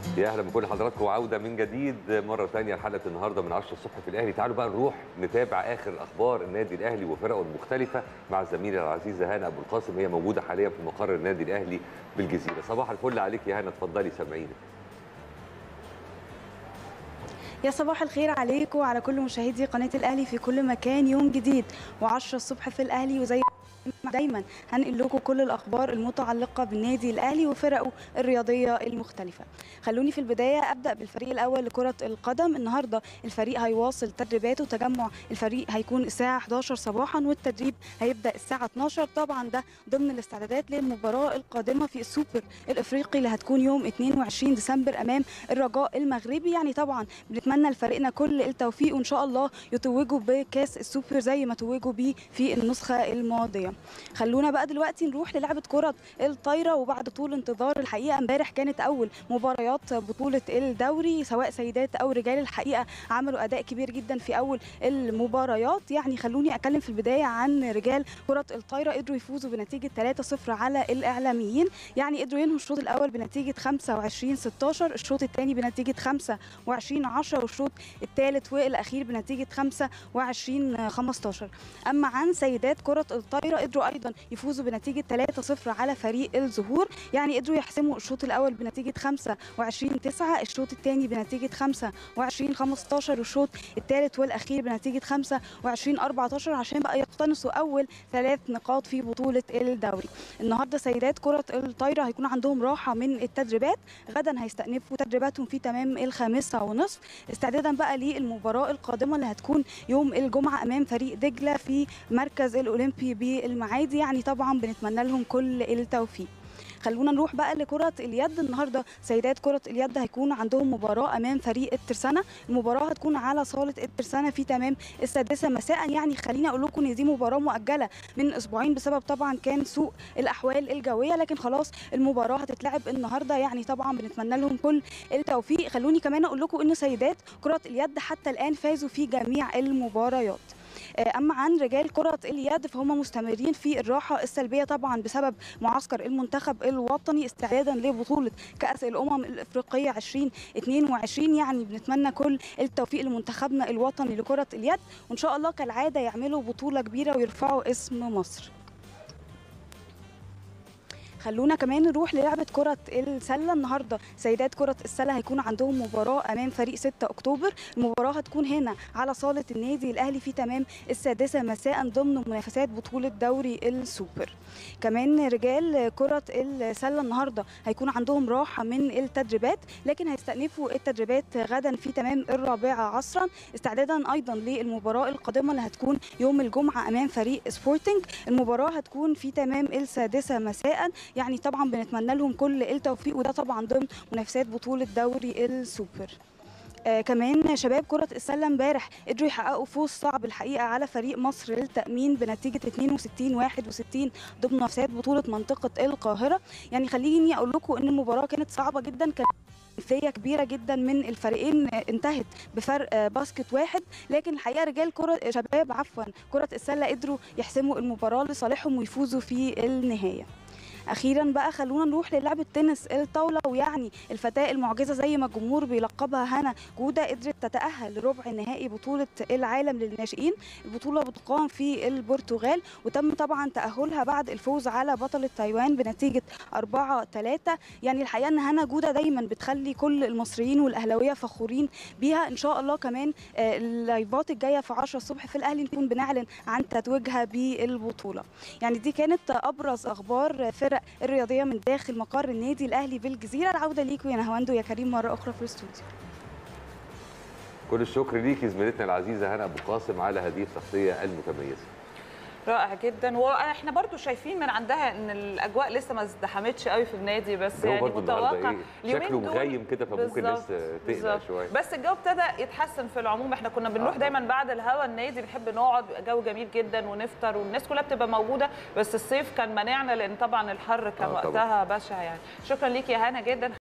يا اهلا بكل حضراتكم وعوده من جديد مره ثانيه لحلقه النهارده من 10 الصبح في الاهلي تعالوا بقى نروح نتابع اخر اخبار النادي الاهلي وفرقه المختلفه مع الزميله العزيزه هانا ابو القاسم هي موجوده حاليا في مقر النادي الاهلي بالجزيره صباح الفل عليك يا هانا اتفضلي سامعينك يا صباح الخير عليكم وعلى كل مشاهدي قناه الاهلي في كل مكان يوم جديد و10 الصبح في الاهلي وزي دايما هنقل لكم كل الاخبار المتعلقه بالنادي الاهلي وفرقه الرياضيه المختلفه خلوني في البدايه ابدا بالفريق الاول لكره القدم النهارده الفريق هيواصل تدريباته تجمع الفريق هيكون الساعه 11 صباحا والتدريب هيبدا الساعه 12 طبعا ده ضمن الاستعدادات للمباراه القادمه في السوبر الافريقي اللي هتكون يوم 22 ديسمبر امام الرجاء المغربي يعني طبعا بنتمنى لفريقنا كل التوفيق وان شاء الله يتوجوا بكاس السوبر زي ما توجوا بيه في النسخه الماضيه خلونا بقى دلوقتي نروح للعبه كره الطايره وبعد طول انتظار الحقيقه امبارح كانت اول مباريات بطوله الدوري سواء سيدات او رجال الحقيقه عملوا اداء كبير جدا في اول المباريات يعني خلوني اتكلم في البدايه عن رجال كره الطايره قدروا يفوزوا بنتيجه 3-0 على الاعلاميين يعني قدروا ينهوا الشوط الاول بنتيجه 25 16 الشوط الثاني بنتيجه 25 10 والشوط الثالث والاخير بنتيجه 25 15 اما عن سيدات كره الطايره قدروا ايضا يفوزوا بنتيجه 3-0 على فريق الزهور يعني قدروا يحسموا الشوط الاول بنتيجه 25 9 الشوط الثاني بنتيجه 25 15 والشوط الثالث والاخير بنتيجه 25 14 عشان بقى يقتنصوا اول ثلاث نقاط في بطوله الدوري النهارده سيدات كره الطايره هيكون عندهم راحه من التدريبات غدا هيستأنفوا تدريباتهم في تمام الخامسه ونصف استعدادا بقى للمباراه القادمه اللي هتكون يوم الجمعه امام فريق دجله في مركز الاولمبي بالمعادي يعني طبعا بنتمنى لهم كل التوفيق خلونا نروح بقى لكرة اليد النهاردة سيدات كرة اليد هيكون عندهم مباراة أمام فريق الترسانة المباراة هتكون على صالة الترسانة في تمام السادسة مساء يعني خليني أقول لكم إن دي مباراة مؤجلة من أسبوعين بسبب طبعا كان سوء الأحوال الجوية لكن خلاص المباراة هتتلعب النهاردة يعني طبعا بنتمنى لهم كل التوفيق خلوني كمان أقول لكم إن سيدات كرة اليد حتى الآن فازوا في جميع المباريات اما عن رجال كره اليد فهم مستمرين في الراحه السلبيه طبعا بسبب معسكر المنتخب الوطني استعدادا لبطوله كاس الامم الافريقيه 2022 يعني بنتمنى كل التوفيق لمنتخبنا الوطني لكره اليد وان شاء الله كالعاده يعملوا بطوله كبيره ويرفعوا اسم مصر خلونا كمان نروح للعبة كرة السلة النهاردة سيدات كرة السلة هيكون عندهم مباراة أمام فريق 6 أكتوبر المباراة هتكون هنا على صالة النادي الأهلي في تمام السادسة مساء ضمن منافسات بطولة دوري السوبر كمان رجال كرة السلة النهاردة هيكون عندهم راحة من التدريبات لكن هيستأنفوا التدريبات غدا في تمام الرابعة عصرا استعدادا أيضا للمباراة القادمة اللي هتكون يوم الجمعة أمام فريق سبورتنج المباراة هتكون في تمام السادسة مساء يعني طبعا بنتمنى لهم كل التوفيق وده طبعا ضمن منافسات بطوله دوري السوبر آه كمان شباب كرة السلة امبارح قدروا يحققوا فوز صعب الحقيقة على فريق مصر للتأمين بنتيجة 62 61 ضمن منافسات بطولة منطقة القاهرة يعني خليني أقول لكم إن المباراة كانت صعبة جدا كانت خلفيه كبيره جدا من الفريقين انتهت بفرق باسكت واحد لكن الحقيقه رجال كره شباب عفوا كره السله قدروا يحسموا المباراه لصالحهم ويفوزوا في النهايه اخيرا بقى خلونا نروح للعبه تنس الطاوله ويعني الفتاه المعجزه زي ما الجمهور بيلقبها هنا جوده قدرت تتاهل لربع نهائي بطوله العالم للناشئين البطوله بتقام في البرتغال وتم طبعا تاهلها بعد الفوز على بطله تايوان بنتيجه 4 3 يعني الحقيقه ان هنا جوده دايما بتخلي كل المصريين والاهلاويه فخورين بيها ان شاء الله كمان اللايفات الجايه في 10 الصبح في الاهلي نكون بنعلن عن تتويجها بالبطوله يعني دي كانت ابرز اخبار فرق الرياضيه من داخل مقر النادي الاهلي بالجزيره العوده ليكم يا نهواندو يا كريم مره اخرى في الاستوديو كل الشكر ليكي زميلتنا العزيزه هنا ابو قاسم على هذه التغطيه المتميزه رائع جدا واحنا برضو شايفين من عندها ان الاجواء لسه ما ازدحمتش قوي في النادي بس يعني متوقع إيه؟ شكله مغيم كده فممكن الناس تقلق شويه بس الجو ابتدى يتحسن في العموم احنا كنا بنروح آه. دايما بعد الهوا النادي بنحب نقعد جو جميل جدا ونفطر والناس كلها بتبقى موجوده بس الصيف كان مانعنا لان طبعا الحر كان آه وقتها بشع يعني شكرا ليكي يا هنا جدا